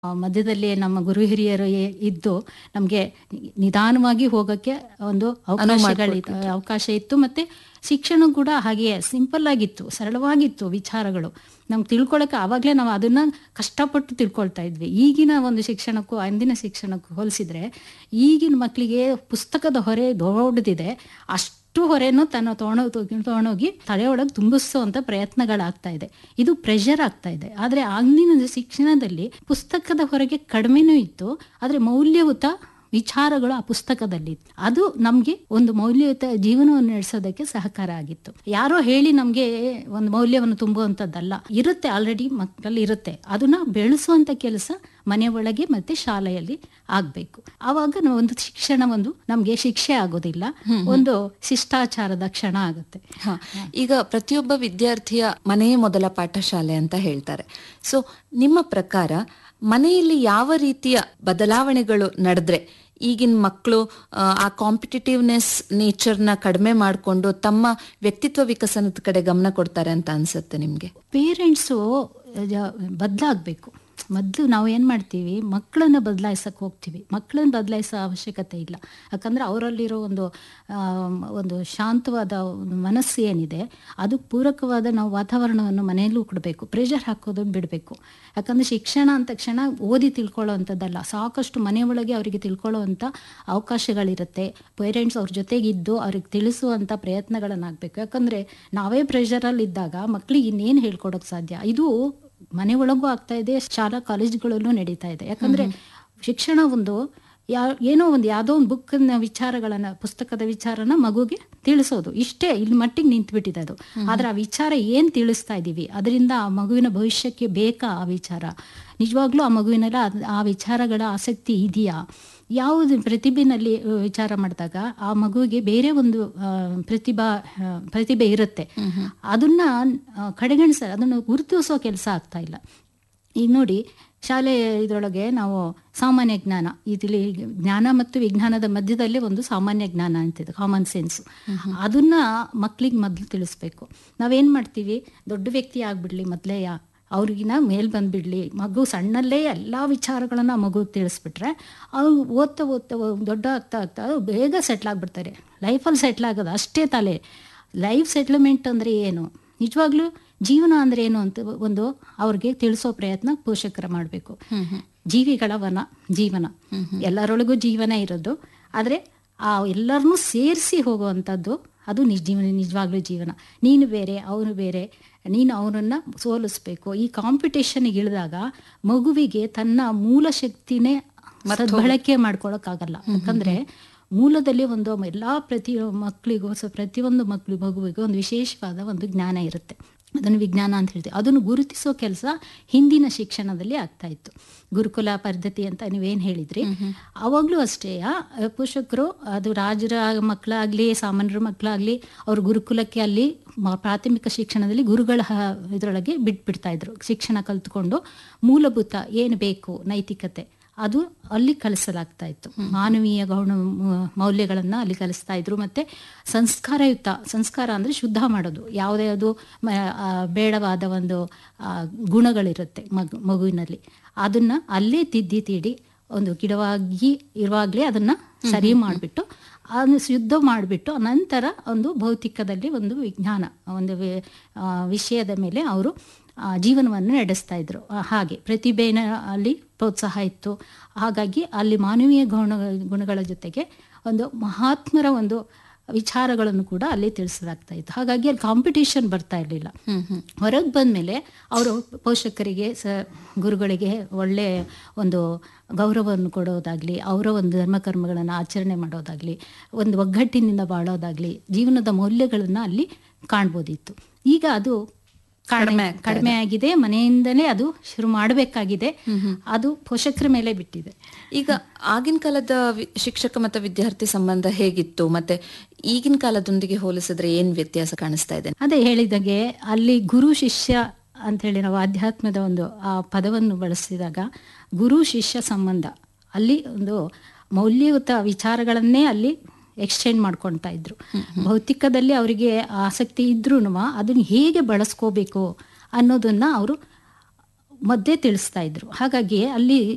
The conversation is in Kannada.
ಆ, ಮಧ್ಯದಲ್ಲಿ ನಮ್ಮ ಗುರು ಹಿರಿಯರು ಏ- ಇದ್ದು ನಮಗೆ ನಿಧಾನವಾಗಿ ಹೋಗಕ್ಕೆ ಒಂದು ಅವಕಾಶಗಳು ಅವಕಾಶ ಇತ್ತು ಮತ್ತೆ ಶಿಕ್ಷಣ ಕೂಡ ಹಾಗೆಯೇ ಸಿಂಪಲ್ ಆಗಿತ್ತು ಸರಳವಾಗಿತ್ತು ವಿಚಾರಗಳು ನಮ್ಗೆ ತಿಳ್ಕೊಳಕ್ಕೆ ಆವಾಗಲೇ ನಾವು ಅದನ್ನ ಕಷ್ಟಪಟ್ಟು ತಿಳ್ಕೊಳ್ತಾ ಇದ್ವಿ ಈಗಿನ ಒಂದು ಶಿಕ್ಷಣಕ್ಕೂ ಅಂದಿನ ಶಿಕ್ಷಣಕ್ಕೂ ಹೋಲಿಸಿದ್ರೆ ಈಗಿನ ಮಕ್ಕಳಿಗೆ ಪುಸ್ತಕದ ಹೊರೆ ದೊಡ್ಡದಿದೆ ಅಷ್ಟು ಹೊರೆನೂ ತನ್ನ ತೊಗೊಂಡೋ ತೊಗೊಂಡೋಗಿ ತಲೆಯೊಳಗೆ ತುಂಬಿಸುವಂತ ಪ್ರಯತ್ನಗಳಾಗ್ತಾ ಇದೆ ಇದು ಪ್ರೆಷರ್ ಆಗ್ತಾ ಇದೆ ಆದ್ರೆ ಆಗಿನ ಶಿಕ್ಷಣದಲ್ಲಿ ಪುಸ್ತಕದ ಹೊರಗೆ ಕಡಿಮೆನೂ ಇತ್ತು ಆದ್ರೆ ಮೌಲ್ಯಯುತ ವಿಚಾರಗಳು ಆ ಪುಸ್ತಕದಲ್ಲಿ ಅದು ನಮ್ಗೆ ಒಂದು ಮೌಲ್ಯಯುತ ಜೀವನವನ್ನು ನಡೆಸೋದಕ್ಕೆ ಸಹಕಾರ ಆಗಿತ್ತು ಯಾರೋ ಹೇಳಿ ನಮ್ಗೆ ಒಂದು ಮೌಲ್ಯವನ್ನು ತುಂಬುವಂಥದ್ದಲ್ಲ ಇರುತ್ತೆ ಆಲ್ರೆಡಿ ಮಕ್ಕಳಲ್ಲಿ ಇರುತ್ತೆ ಅದನ್ನ ಬೆಳೆಸುವಂತ ಕೆಲಸ ಮನೆ ಒಳಗೆ ಮತ್ತೆ ಶಾಲೆಯಲ್ಲಿ ಆಗ್ಬೇಕು ಆವಾಗ ನಾವು ಒಂದು ಶಿಕ್ಷಣ ಒಂದು ನಮ್ಗೆ ಶಿಕ್ಷೆ ಆಗೋದಿಲ್ಲ ಒಂದು ಶಿಷ್ಟಾಚಾರದ ಕ್ಷಣ ಆಗುತ್ತೆ ಹ. ಈಗ ಪ್ರತಿಯೊಬ್ಬ ವಿದ್ಯಾರ್ಥಿಯ ಮನೆಯೇ ಮೊದಲ ಪಾಠಶಾಲೆ ಅಂತ ಹೇಳ್ತಾರೆ ಸೊ ನಿಮ್ಮ ಪ್ರಕಾರ ಮನೆಯಲ್ಲಿ ಯಾವ ರೀತಿಯ ಬದಲಾವಣೆಗಳು ನಡೆದ್ರೆ ಈಗಿನ ಮಕ್ಕಳು ಆ ಕಾಂಪಿಟೇಟಿವ್ನೆಸ್ ನೇಚರ್ನ ಕಡಿಮೆ ಮಾಡಿಕೊಂಡು ತಮ್ಮ ವ್ಯಕ್ತಿತ್ವ ವಿಕಸನದ ಕಡೆ ಗಮನ ಕೊಡ್ತಾರೆ ಅಂತ ಅನ್ಸುತ್ತೆ ನಿಮ್ಗೆ ಪೇರೆಂಟ್ಸು ಬದಲಾಗಬೇಕು ಮೊದಲು ನಾವು ಏನು ಮಾಡ್ತೀವಿ ಮಕ್ಕಳನ್ನ ಬದಲಾಯಿಸಕ್ಕೆ ಹೋಗ್ತೀವಿ ಮಕ್ಕಳನ್ನ ಬದಲಾಯಿಸೋ ಅವಶ್ಯಕತೆ ಇಲ್ಲ ಯಾಕಂದರೆ ಅವರಲ್ಲಿರೋ ಒಂದು ಆಮ್, ಒಂದು ಶಾಂತವಾದ ಒಂದು ಮನಸ್ಸು ಏನಿದೆ ಅದು ಪೂರಕವಾದ ನಾವು ವಾತಾವರಣವನ್ನು ಮನೆಯಲ್ಲೂ ಕೊಡಬೇಕು ಪ್ರೆಷರ್ ಹಾಕೋದನ್ನು ಬಿಡಬೇಕು ಯಾಕಂದರೆ ಶಿಕ್ಷಣ ಅಂದ ತಕ್ಷಣ ಓದಿ ತಿಳ್ಕೊಳ್ಳೋ ಅಂಥದ್ದಲ್ಲ ಸಾಕಷ್ಟು ಮನೆ ಒಳಗೆ ಅವರಿಗೆ ತಿಳ್ಕೊಳ್ಳೋ ಅಂಥ ಅವಕಾಶಗಳಿರುತ್ತೆ ಪೇರೆಂಟ್ಸ್ ಅವ್ರ ಜೊತೆಗಿದ್ದು ಅವ್ರಿಗೆ ತಿಳಿಸುವಂಥ ಪ್ರಯತ್ನಗಳನ್ನಾಗಬೇಕು ಯಾಕಂದರೆ ನಾವೇ ಪ್ರೆಷರಲ್ಲಿ ಇದ್ದಾಗ ಮಕ್ಕಳಿಗೆ ಇನ್ನೇನು ಹೇಳ್ಕೊಡೋಕೆ ಸಾಧ್ಯ ಇದು ಮನೆ ಒಳಗೂ ಆಗ್ತಾ ಇದೆ ಶಾಲಾ ಕಾಲೇಜುಗಳಲ್ಲೂ ನಡೀತಾ ಇದೆ ಯಾಕಂದ್ರೆ ಶಿಕ್ಷಣ ಒಂದು ಯಾ ಏನೋ ಒಂದು ಯಾವುದೋ ಒಂದು ಬುಕ್ನ ವಿಚಾರಗಳನ್ನ ಪುಸ್ತಕದ ವಿಚಾರನ ಮಗುಗೆ ತಿಳಿಸೋದು ಇಷ್ಟೇ ಇಲ್ಲಿ ಮಟ್ಟಿಗೆ ನಿಂತ್ಬಿಟ್ಟಿದೆ ಅದು ಆದ್ರೆ ಆ ವಿಚಾರ ಏನ್ ತಿಳಿಸ್ತಾ ಇದೀವಿ ಅದರಿಂದ ಆ ಮಗುವಿನ ಭವಿಷ್ಯಕ್ಕೆ ಬೇಕಾ ಆ ವಿಚಾರ ನಿಜವಾಗ್ಲೂ ಆ ಮಗುವಿನೆಲ್ಲ ಅದ್- ಆ ವಿಚಾರಗಳ ಆಸಕ್ತಿ ಇದೆಯಾ ಯಾವುದು ಪ್ರತಿಭೆನಲ್ಲಿ ಆ, ವಿಚಾರ ಮಾಡಿದಾಗ ಆ ಮಗುವಿಗೆ ಬೇರೆ ಒಂದು ಆ, ಪ್ರತಿಭಾ ಆ, ಪ್ರತಿಭೆ ಇರುತ್ತೆ ಅದನ್ನ ಆ, ಕಡೆಗಣಿಸ ಅದನ್ನು ಗುರುತಿಸೋ ಕೆಲಸ ಆಗ್ತಾ ಇಲ್ಲ ಈಗ ನೋಡಿ ಶಾಲೆ ಇದರೊಳಗೆ ನಾವು ಸಾಮಾನ್ಯ ಜ್ಞಾನ ಇದರಲ್ಲಿ ಜ್ಞಾನ ಮತ್ತು ವಿಜ್ಞಾನದ ಮಧ್ಯದಲ್ಲೇ ಒಂದು ಸಾಮಾನ್ಯ ಜ್ಞಾನ ಅಂತಿದೆ ಕಾಮನ್ ಸೆನ್ಸ್ ಅದನ್ನ ಮಕ್ಳಿಗೆ ಮೊದಲು ತಿಳಿಸ್ಬೇಕು ನಾವೇನ್ ಮಾಡ್ತೀವಿ ದೊಡ್ಡ ವ್ಯಕ್ತಿ ಆಗ್ಬಿಡ್ಲಿ ಮೊದಲೇ ಅವ್ರಿಗಿನ ಮೇಲ್ ಬಂದ್ಬಿಡ್ಲಿ ಮಗು ಸಣ್ಣಲ್ಲೇ ಎಲ್ಲ ವಿಚಾರಗಳನ್ನ ಆ ಮಗುಗೆ ತಿಳಿಸ್ಬಿಟ್ರೆ ಅವ್ರು ಓದ್ತಾ ಓದ್ತಾ ಓ- ದೊಡ್ಡ ಆಗ್ತಾ ಆಗ್ತಾ ಅವ್ರು ಬೇಗ ಸೆಟ್ಲ್ ಆಗ್ಬಿಡ್ತಾರೆ ಲೈಫಲ್ಲಿ ಸೆಟ್ಲ್ ಆಗೋದು ಅಷ್ಟೇ ತಲೆ ಲೈಫ್ ಸೆಟ್ಲ್ಮೆಂಟ್ ಅಂದ್ರೆ ಏನು ನಿಜವಾಗ್ಲೂ ಜೀವನ ಅಂದ್ರೆ ಏನು ಅಂತ ಒಂದು ಅವ್ರಿಗೆ ತಿಳಿಸೋ ಪ್ರಯತ್ನ ಪೋಷಕರ ಮಾಡಬೇಕು ಜೀವಿಗಳ ವನ ಜೀವನ ಎಲ್ಲರೊಳಗೂ ಜೀವನ ಇರೋದು ಆದರೆ ಆ ಎಲ್ಲರನ್ನೂ ಸೇರಿಸಿ ಹೋಗುವಂಥದ್ದು ಅದು ನಿಜ ಜೀವನ ನಿಜವಾಗ್ಲೂ ಜೀವನ ನೀನು ಬೇರೆ ಅವನು ಬೇರೆ ನೀನು ಅವನನ್ನ ಸೋಲಿಸ್ಬೇಕು ಈ ಕಾಂಪಿಟೇಷನ್ಗೆ ಇಳಿದಾಗ ಮಗುವಿಗೆ ತನ್ನ ಮೂಲ ಶಕ್ತಿನೇ ಸದ್ಬಳಕೆ ಮಾಡ್ಕೊಳಕ್ಕಾಗಲ್ಲ ಯಾಕಂದ್ರೆ ಮೂಲದಲ್ಲಿ ಒಂದು ಎಲ್ಲಾ ಪ್ರತಿ ಮಕ್ಕಳಿಗೂ ಸ ಪ್ರತಿಯೊಂದು ಮಕ್ಕಳು ಮಗುವಿಗೂ ಒಂದು ವಿಶೇಷವಾದ ಒಂದು ಜ್ಞಾನ ಇರುತ್ತೆ ಅದನ್ನು ವಿಜ್ಞಾನ ಅಂತ ಹೇಳ್ತೀವಿ ಅದನ್ನು ಗುರುತಿಸೋ ಕೆಲಸ ಹಿಂದಿನ ಶಿಕ್ಷಣದಲ್ಲಿ ಆಗ್ತಾ ಇತ್ತು ಗುರುಕುಲ ಪದ್ಧತಿ ಅಂತ ನೀವೇನು ಹೇಳಿದ್ರಿ ಅವಾಗಲೂ ಅಷ್ಟೇ ಆ, ಪೋಷಕರು ಅದು ರಾಜರ ಮಕ್ಕಳಾಗ್ಲಿ ಸಾಮಾನ್ಯರ ಮಕ್ಕಳಾಗ್ಲಿ ಅವ್ರ ಗುರುಕುಲಕ್ಕೆ ಅಲ್ಲಿ ಮ- ಪ್ರಾಥಮಿಕ ಶಿಕ್ಷಣದಲ್ಲಿ ಗುರುಗಳ ಹ- ಇದ್ರೊಳಗೆ ಬಿಟ್ಬಿಡ್ತಾ ಇದ್ರು ಶಿಕ್ಷಣ ಕಲ್ತ್ಕೊಂಡು ಮೂಲಭೂತ ಏನು ಬೇಕು ನೈತಿಕತೆ ಅದು ಅಲ್ಲಿ ಕಲಿಸಲಾಗ್ತಾ ಇತ್ತು ಮಾನವೀಯ ಗೌಣ ಮ- ಮೌಲ್ಯಗಳನ್ನ ಅಲ್ಲಿ ಕಲಿಸ್ತಾ ಇದ್ರು ಮತ್ತೆ ಸಂಸ್ಕಾರಯುತ ಸಂಸ್ಕಾರ ಅಂದ್ರೆ ಶುದ್ಧ ಮಾಡೋದು ಯಾವುದೇ ಅದು ಮ- ಆ, ಬೇಡವಾದ ಒಂದು ಆ, ಗುಣಗಳಿರುತ್ತೆ ಮಗು ಮಗುವಿನಲ್ಲಿ ಅದನ್ನ ಅಲ್ಲೇ ತಿದ್ದಿ ತೀಡಿ ಒಂದು ಗಿಡವಾಗಿ ಇರುವಾಗಲೇ ಅದನ್ನ ಸರಿ ಮಾಡಿಬಿಟ್ಟು ಅದನ್ನು ಶುದ್ಧ ಮಾಡಿಬಿಟ್ಟು ನಂತರ ಒಂದು ಭೌತಿಕದಲ್ಲಿ ಒಂದು ವಿಜ್ಞಾನ ಒಂದು ವಿ- ಆ, ವಿಷಯದ ಮೇಲೆ ಅವರು ಆ, ಜೀವನವನ್ನು ನಡೆಸ್ತಾ ಇದ್ರು ಆ, ಹಾಗೆ ಪ್ರತಿಭೆನ ಅಲ್ಲಿ ಪ್ರೋತ್ಸಾಹ ಇತ್ತು ಹಾಗಾಗಿ ಅಲ್ಲಿ ಮಾನವೀಯ ಗುಣ ಗುಣಗಳ ಜೊತೆಗೆ ಒಂದು ಮಹಾತ್ಮರ ಒಂದು ವಿಚಾರಗಳನ್ನು ಕೂಡ ಅಲ್ಲಿ ತಿಳಿಸಲಾಗ್ತಾ ಇತ್ತು ಹಾಗಾಗಿ ಅಲ್ಲಿ ಕಾಂಪಿಟೇಷನ್ ಬರ್ತಾ ಇರಲಿಲ್ಲ ಹೊರಗೆ ಬಂದಮೇಲೆ ಅವರು ಪೋಷಕರಿಗೆ ಸ ಗುರುಗಳಿಗೆ ಒಳ್ಳೆ ಒಂದು ಗೌರವವನ್ನು ಕೊಡೋದಾಗ್ಲಿ ಅವರ ಒಂದು ಧರ್ಮಕರ್ಮಗಳನ್ನು ಆಚರಣೆ ಮಾಡೋದಾಗ್ಲಿ ಒಂದು ಒಗ್ಗಟ್ಟಿನಿಂದ ಬಾಳೋದಾಗ್ಲಿ ಜೀವನದ ಮೌಲ್ಯಗಳನ್ನು ಅಲ್ಲಿ ಕಾಣ್ಬೋದಿತ್ತು ಈಗ ಅದು ಕಡಿಮೆ ಕಡಿಮೆ ಆಗಿದೆ ಮನೆಯಿಂದಲೇ ಅದು ಶುರು ಮಾಡಬೇಕಾಗಿದೆ ಅದು ಪೋಷಕರ ಮೇಲೆ ಬಿಟ್ಟಿದೆ ಈಗ ಆಗಿನ ಕಾಲದ ವಿ- ಶಿಕ್ಷಕ ಮತ್ತು ವಿದ್ಯಾರ್ಥಿ ಸಂಬಂಧ ಹೇಗಿತ್ತು ಮತ್ತೆ ಈಗಿನ ಕಾಲದೊಂದಿಗೆ ಹೋಲಿಸಿದ್ರೆ ಏನ್ ವ್ಯತ್ಯಾಸ ಕಾಣಿಸ್ತಾ ಇದೆ ಅದೇ ಹೇಳಿದಾಗೆ ಅಲ್ಲಿ ಗುರು ಶಿಷ್ಯ ಅಂತ ಹೇಳಿ ನಾವು ಆಧ್ಯಾತ್ಮದ ಒಂದು ಆ ಪದವನ್ನು ಬಳಸಿದಾಗ ಗುರು ಶಿಷ್ಯ ಸಂಬಂಧ ಅಲ್ಲಿ ಒಂದು ಮೌಲ್ಯಯುತ ವಿಚಾರಗಳನ್ನೇ ಅಲ್ಲಿ ಎಕ್ಸ್ಚೇಂಜ್ ಮಾಡ್ಕೊಳ್ತಾ ಇದ್ರು ಭೌತಿಕದಲ್ಲಿ ಅವರಿಗೆ ಆಸಕ್ತಿ ಇದ್ರೂ ಅದನ್ನ ಹೇಗೆ ಬಳಸ್ಕೋಬೇಕು ಅನ್ನೋದನ್ನ ಅವರು ಮಧ್ಯೆ ತಿಳಿಸ್ತಾ ಇದ್ರು ಹಾಗಾಗಿ ಅಲ್ಲಿ